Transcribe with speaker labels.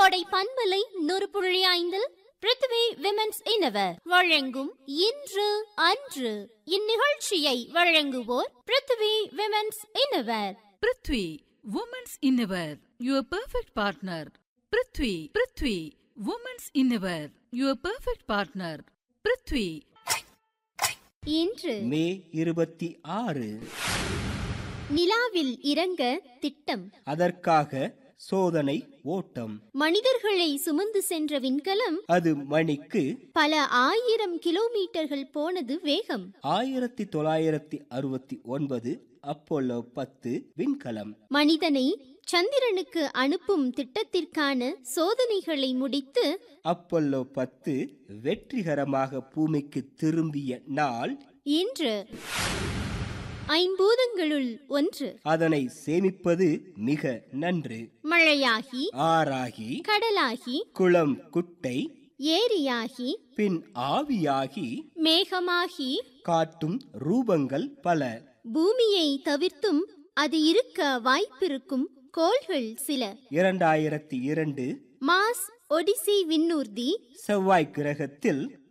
Speaker 1: கோடை பண்பலை நூறு புள்ளி ஐந்தில் பிருத்வி விமென்ஸ் இனவர் வழங்கும் இன்று அன்று இந்நிகழ்ச்சியை வழங்குவோர் Prithvi women's innerwear
Speaker 2: Prithvi women's innerwear your perfect partner Prithvi Prithvi women's innerwear your perfect partner Prithvi
Speaker 1: இன்று
Speaker 3: மே இருபத்தி ஆறு
Speaker 1: நிலாவில் இறங்க திட்டம்
Speaker 3: அதற்காக சோதனை ஓட்டம்
Speaker 1: மனிதர்களை சுமந்து சென்ற விண்கலம்
Speaker 3: அது மணிக்கு
Speaker 1: பல ஆயிரம் கிலோமீட்டர்கள் போனது வேகம்
Speaker 3: ஆயிரத்தி தொள்ளாயிரத்தி அறுபத்தி ஒன்பது அப்போலோ பத்து விண்கலம்
Speaker 1: மனிதனை சந்திரனுக்கு அனுப்பும் திட்டத்திற்கான சோதனைகளை முடித்து
Speaker 3: அப்போலோ பத்து வெற்றிகரமாக பூமிக்கு திரும்பிய நாள்
Speaker 1: இன்று ஐம்பூதங்களுள் ஒன்று
Speaker 3: அதனை சேமிப்பது மிக நன்று
Speaker 1: மழையாகி
Speaker 3: ஆறாகி
Speaker 1: கடலாகி
Speaker 3: குளம் குட்டை
Speaker 1: ஏரியாகி
Speaker 3: பின் ஆவியாகி
Speaker 1: மேகமாகி
Speaker 3: காட்டும் ரூபங்கள் பல
Speaker 1: பூமியை தவிர்த்தும் அது இருக்க வாய்ப்பிருக்கும் கோள்கள் சில
Speaker 3: இரண்டாயிரத்தி இரண்டு
Speaker 1: மாஸ் ஒடிசி விண்ணூர்தி
Speaker 3: செவ்வாய் கிரகத்தில்